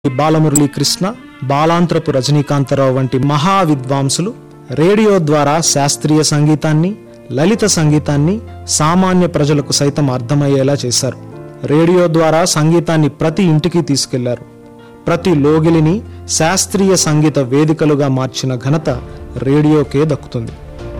బాలమురళీ కృష్ణ బాలాంత్రపు రజనీకాంతరావు వంటి మహా విద్వాంసులు రేడియో ద్వారా శాస్త్రీయ సంగీతాన్ని లలిత సంగీతాన్ని సామాన్య ప్రజలకు సైతం అర్థమయ్యేలా చేశారు రేడియో ద్వారా సంగీతాన్ని ప్రతి ఇంటికి తీసుకెళ్లారు ప్రతి లోగిలిని శాస్త్రీయ సంగీత వేదికలుగా మార్చిన ఘనత రేడియోకే దక్కుతుంది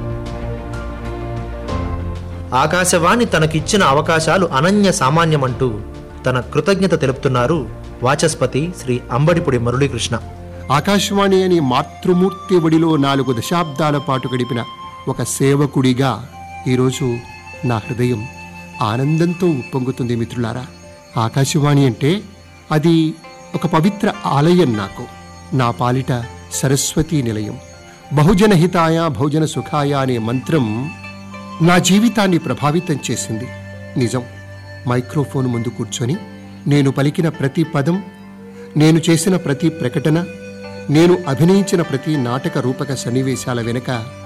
ఆకాశవాణి తనకిచ్చిన అవకాశాలు అనన్య సామాన్యమంటూ తన కృతజ్ఞత తెలుపుతున్నారు వాచస్పతి శ్రీ అంబడిపుడి మురళీకృష్ణ ఆకాశవాణి అని మాతృమూర్తి ఒడిలో నాలుగు దశాబ్దాల పాటు గడిపిన ఒక సేవకుడిగా ఈరోజు నా హృదయం ఆనందంతో ఉప్పొంగుతుంది మిత్రులారా ఆకాశవాణి అంటే అది ఒక పవిత్ర ఆలయం నాకు నా పాలిట సరస్వతీ నిలయం బహుజన హితాయ బహుజన సుఖాయ అనే మంత్రం నా జీవితాన్ని ప్రభావితం చేసింది నిజం మైక్రోఫోన్ ముందు కూర్చొని నేను పలికిన ప్రతి పదం నేను చేసిన ప్రతి ప్రకటన నేను అభినయించిన ప్రతి నాటక రూపక సన్నివేశాల వెనుక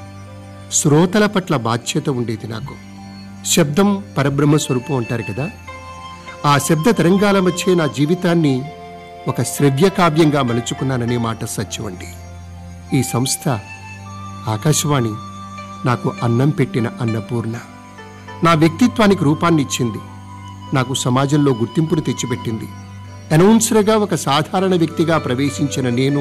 శ్రోతల పట్ల బాధ్యత ఉండేది నాకు శబ్దం పరబ్రహ్మ స్వరూపం అంటారు కదా ఆ శబ్ద తరంగాల మధ్య నా జీవితాన్ని ఒక శ్రవ్య కావ్యంగా మలుచుకున్నాననే మాట సత్యమండి ఈ సంస్థ ఆకాశవాణి నాకు అన్నం పెట్టిన అన్నపూర్ణ నా వ్యక్తిత్వానికి రూపాన్ని ఇచ్చింది నాకు సమాజంలో గుర్తింపును తెచ్చిపెట్టింది అనౌన్సర్గా ఒక సాధారణ వ్యక్తిగా ప్రవేశించిన నేను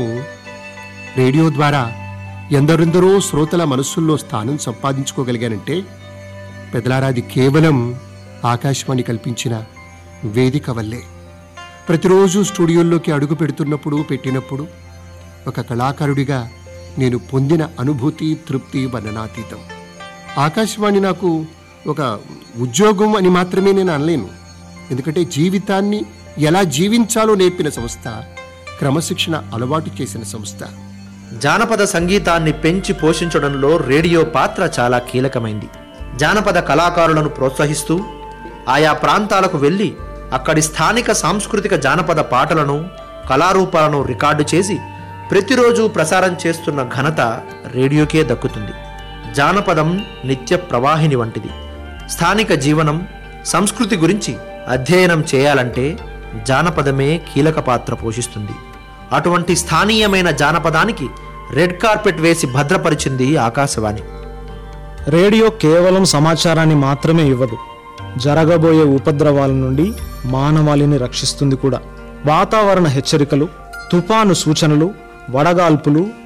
రేడియో ద్వారా ఎందరెందరో శ్రోతల మనస్సుల్లో స్థానం సంపాదించుకోగలిగానంటే పెదలారాది కేవలం ఆకాశవాణి కల్పించిన వేదిక వల్లే ప్రతిరోజు స్టూడియోల్లోకి అడుగు పెడుతున్నప్పుడు పెట్టినప్పుడు ఒక కళాకారుడిగా నేను పొందిన అనుభూతి తృప్తి వర్ణనాతీతం ఆకాశవాణి నాకు ఒక ఉద్యోగం అని మాత్రమే నేను అనలేను ఎందుకంటే జీవితాన్ని ఎలా జీవించాలో నేర్పిన సంస్థ క్రమశిక్షణ అలవాటు చేసిన సంస్థ జానపద సంగీతాన్ని పెంచి పోషించడంలో రేడియో పాత్ర చాలా కీలకమైంది జానపద కళాకారులను ప్రోత్సహిస్తూ ఆయా ప్రాంతాలకు వెళ్ళి అక్కడి స్థానిక సాంస్కృతిక జానపద పాటలను కళారూపాలను రికార్డు చేసి ప్రతిరోజు ప్రసారం చేస్తున్న ఘనత రేడియోకే దక్కుతుంది జానపదం నిత్య ప్రవాహిని వంటిది స్థానిక జీవనం సంస్కృతి గురించి అధ్యయనం చేయాలంటే జానపదమే కీలక పాత్ర పోషిస్తుంది అటువంటి స్థానీయమైన జానపదానికి రెడ్ కార్పెట్ వేసి భద్రపరిచింది ఆకాశవాణి రేడియో కేవలం సమాచారాన్ని మాత్రమే ఇవ్వదు జరగబోయే ఉపద్రవాల నుండి మానవాళిని రక్షిస్తుంది కూడా వాతావరణ హెచ్చరికలు తుఫాను సూచనలు వడగాల్పులు